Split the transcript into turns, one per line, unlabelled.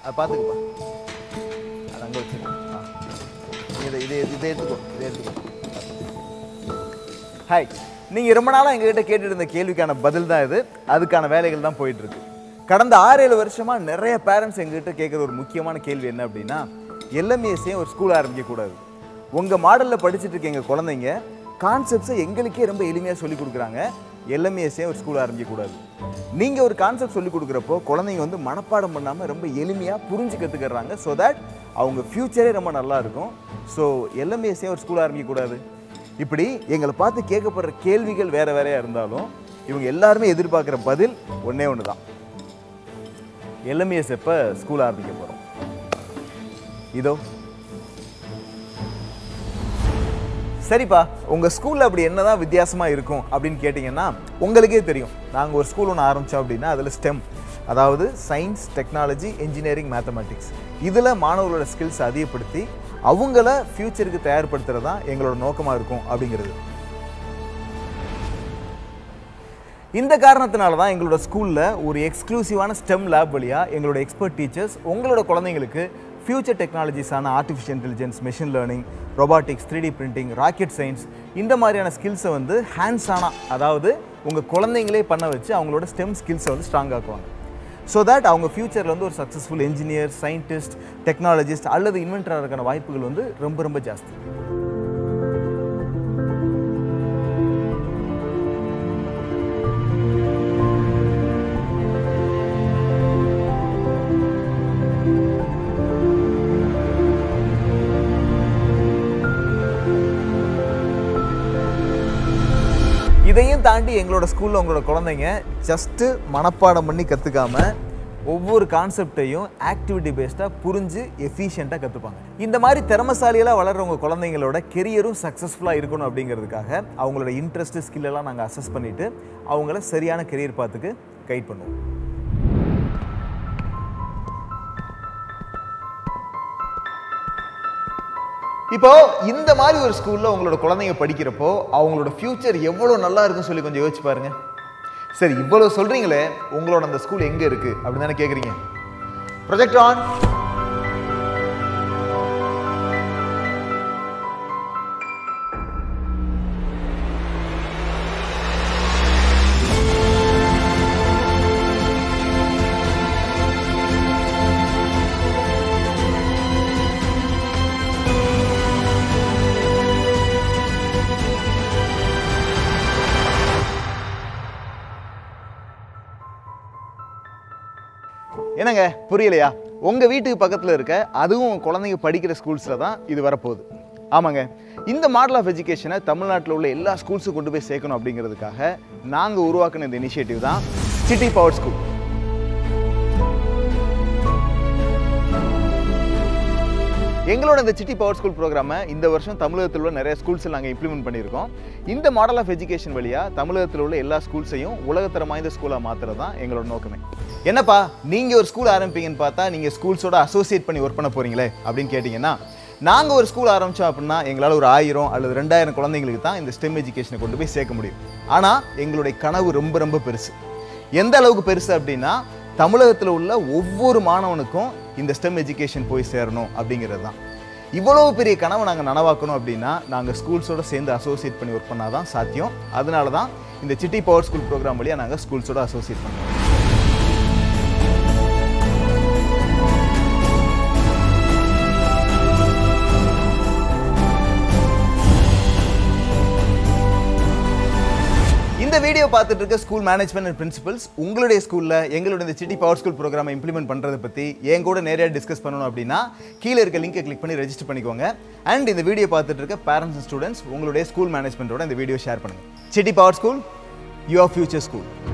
அதை பார்த்துக்குப்பா அது அங்கே வச்சிருக்கேன் ஆ இதை இதை இதை எடுத்துக்கோ இதை எடுத்துக்கோ ஹாய் நீங்கள் ரொம்ப நாளாக எங்ககிட்ட கேட்டுட்டு இருந்த கேள்விக்கான பதில் தான் இது அதுக்கான வேலைகள் தான் போயிட்டு இருக்கு கடந்த ஆறு ஏழு வருஷமா நிறைய பேரண்ட்ஸ் எங்ககிட்ட கேட்குற ஒரு முக்கியமான கேள்வி என்ன அப்படின்னா எல்எம்ஏஸையும் ஒரு ஸ்கூல் ஆரம்பிக்கக்கூடாது உங்கள் மாடலில் படிச்சுட்டு இருக்க எங்கள் குழந்தைங்க கான்செப்ட்ஸை எங்களுக்கே ரொம்ப எளிமையாக சொல்லி கொடுக்குறாங்க எல்எம்ஏஸையும் ஒரு ஸ்கூல் ஆரம்பிக்கக்கூடாது நீங்கள் ஒரு கான்செப்ட் சொல்லி கொடுக்குறப்போ குழந்தைங்க வந்து மனப்பாடம் பண்ணாமல் ரொம்ப எளிமையாக புரிஞ்சு கற்றுக்கிறாங்க ஸோ தட் அவங்க ஃப்யூச்சரே ரொம்ப நல்லா இருக்கும் ஸோ எல்எம்ஏஸையும் ஒரு ஸ்கூல் ஆரம்பிக்கக்கூடாது இப்படி எங்களை பார்த்து கேட்கப்படுற கேள்விகள் வேற வேறையா இருந்தாலும் இவங்க எல்லாருமே எதிர்பார்க்குற பதில் ஒண்ணே ஒன்று தான் எல்எம்ஏஎஸ் எப்போ ஸ்கூல் ஆரம்பிக்க போகிறோம் இதோ சரிப்பா உங்கள் ஸ்கூலில் அப்படி என்னதான் வித்தியாசமாக இருக்கும் அப்படின்னு கேட்டிங்கன்னா உங்களுக்கே தெரியும் நாங்கள் ஒரு ஸ்கூல் ஒன்று ஆரம்பித்தோம் அப்படின்னா அதில் ஸ்டெம் அதாவது சயின்ஸ் டெக்னாலஜி இன்ஜினியரிங் மேத்தமெட்டிக்ஸ் இதில் மாணவர்களோட ஸ்கில்ஸ் அதிகப்படுத்தி அவங்கள ஃப்யூச்சருக்கு தயார்படுத்துறது தான் எங்களோட நோக்கமாக இருக்கும் அப்படிங்கிறது இந்த காரணத்தினால தான் எங்களோட ஸ்கூலில் ஒரு எக்ஸ்க்ளூசிவான ஸ்டெம் லேப் வழியாக எங்களோட எக்ஸ்பர்ட் டீச்சர்ஸ் உங்களோட குழந்தைங்களுக்கு ஃபியூச்சர் டெக்னாலஜிஸான artificial intelligence machine learning robotics three D printing rocket science இந்த மாதிரியான ஸ்கில்ஸை வந்து ஹேண்ட்ஸ் ஆனாக அதாவது உங்கள் குழந்தைங்களே பண்ண வச்சு அவங்களோட ஸ்டெம் ஸ்கில்ஸை வந்து ஸ்ட்ராங் ஆக்குவாங்க ஸோ தட் அவங்க ஃப்யூச்சரில் வந்து ஒரு சக்ஸஸ்ஃபுல் இன்ஜினியர் சயின்டிஸ்ட் டெக்னாலஜிஸ்ட் அல்லது இன்வென்டராக இருக்கான வாய்ப்புகள் வந்து ரொம்ப ரொம்ப ஜாஸ்தி இதையும் தாண்டி எங்களோட ஸ்கூலில் உங்களோட குழந்தைங்க ஜஸ்ட்டு மனப்பாடம் பண்ணி கற்றுக்காம ஒவ்வொரு கான்செப்டையும் ஆக்டிவிட்டி பேஸ்டாக புரிஞ்சு எஃபிஷியண்ட்டாக கற்றுப்பாங்க இந்த மாதிரி திறமசாலியெல்லாம் வளர்றவங்க குழந்தைங்களோட கெரியரும் சக்ஸஸ்ஃபுல்லாக இருக்கணும் அப்படிங்கிறதுக்காக அவங்களோட இன்ட்ரெஸ்ட் ஸ்கில்லெல்லாம் நாங்கள் அசஸ் பண்ணிவிட்டு அவங்கள சரியான கெரியர் பாத்துக்கு கைட் பண்ணுவோம் இப்போ இந்த மாதிரி ஒரு ஸ்கூல்ல உங்களோட குழந்தைங்க படிக்கிறப்போ அவங்களோட ஃபியூச்சர் எவ்வளோ நல்லா இருக்குன்னு சொல்லி கொஞ்சம் யோசிச்சு பாருங்க சரி இவ்வளவு சொல்றீங்களே உங்களோட அந்த ஸ்கூல் எங்க இருக்கு அப்படின்னு தானே கேக்குறீங்க ப்ரொஜெக்ட் ஆன் என்னங்க புரியலையா உங்க வீட்டுக்கு பக்கத்துல இருக்க அதுவும் உங்க குழந்தைங்க படிக்கிற ஸ்கூல்ஸ்ல தான் இது வரப்போகுது ஆமாங்க இந்த மாடல் ஆஃப் எஜுகேஷனை தமிழ்நாட்டில் உள்ள எல்லா ஸ்கூல்ஸும் கொண்டு போய் சேர்க்கணும் அப்படிங்கிறதுக்காக நாங்கள் உருவாக்கின இந்த இனிஷியேட்டிவ் தான் சிட்டி பவர் ஸ்கூல் எங்களோட இந்த சிட்டி பவர் ஸ்கூல் ப்ரோக்ராமை இந்த வருஷம் தமிழகத்தில் உள்ள நிறைய ஸ்கூல்ஸில் நாங்கள் இம்ப்ளிமெண்ட் பண்ணியிருக்கோம் இந்த மாடல் ஆஃப் எஜுகேஷன் வழியாக தமிழகத்தில் உள்ள எல்லா ஸ்கூல்ஸையும் உலகத்தரம் வாய்ந்த ஸ்கூலாக மாற்றுறது தான் எங்களோட நோக்கமே என்னப்பா நீங்கள் ஒரு ஸ்கூல் ஆரம்பிப்பீங்கன்னு பார்த்தா நீங்கள் ஸ்கூல்ஸோட அசோசியேட் பண்ணி ஒர்க் பண்ண போகிறீங்களே அப்படின்னு கேட்டிங்கன்னா நாங்கள் ஒரு ஸ்கூல் ஆரம்பித்தோம் அப்படின்னா எங்களால் ஒரு ஆயிரம் அல்லது ரெண்டாயிரம் குழந்தைங்களுக்கு தான் இந்த ஸ்டெம் எஜுகேஷனை கொண்டு போய் சேர்க்க முடியும் ஆனால் எங்களுடைய கனவு ரொம்ப ரொம்ப பெருசு எந்த அளவுக்கு பெருசு அப்படின்னா தமிழகத்தில் உள்ள ஒவ்வொரு மாணவனுக்கும் இந்த ஸ்டெம் எஜுகேஷன் போய் சேரணும் அப்படிங்கிறது தான் இவ்வளவு பெரிய கனவை நாங்கள் நனவாக்கணும் அப்படின்னா நாங்கள் ஸ்கூல்ஸோட சேர்ந்து அசோசியேட் பண்ணி ஒர்க் பண்ணால் தான் சாத்தியம் அதனால தான் இந்த சிட்டி பவர் ஸ்கூல் ப்ரோக்ராம் வழியாக நாங்கள் ஸ்கூல்ஸோட அசோசியேட் பண்ணுறோம் இந்த வீடியோ பார்த்துட்டு இருக்க ஸ்கூல் மேனேஜ்மெண்ட் அண்ட் பிரின்சிபல்ஸ் உங்களுடைய ஸ்கூலில் எங்களோட இந்த சிட்டி பவர் ஸ்கூல் ப்ரோக்ராமை இம்ப்ளிமெண்ட் பண்ணுறதை பற்றி என் கூட நேரடியாக டிஸ்கஸ் பண்ணணும் அப்படின்னா கீழே இருக்க லிங்கை கிளிக் பண்ணி ரெஜிஸ்டர் பண்ணிக்கோங்க அண்ட் இந்த வீடியோ பார்த்துட்டு இருக்க பேரண்ட்ஸ் அண்ட் ஸ்டூடெண்ட்ஸ் உங்களுடைய ஸ்கூல் மேனேஜ்மெண்ட்டோட இந்த வீடியோ ஷேர் பண்ணுங்கள் city power school your future school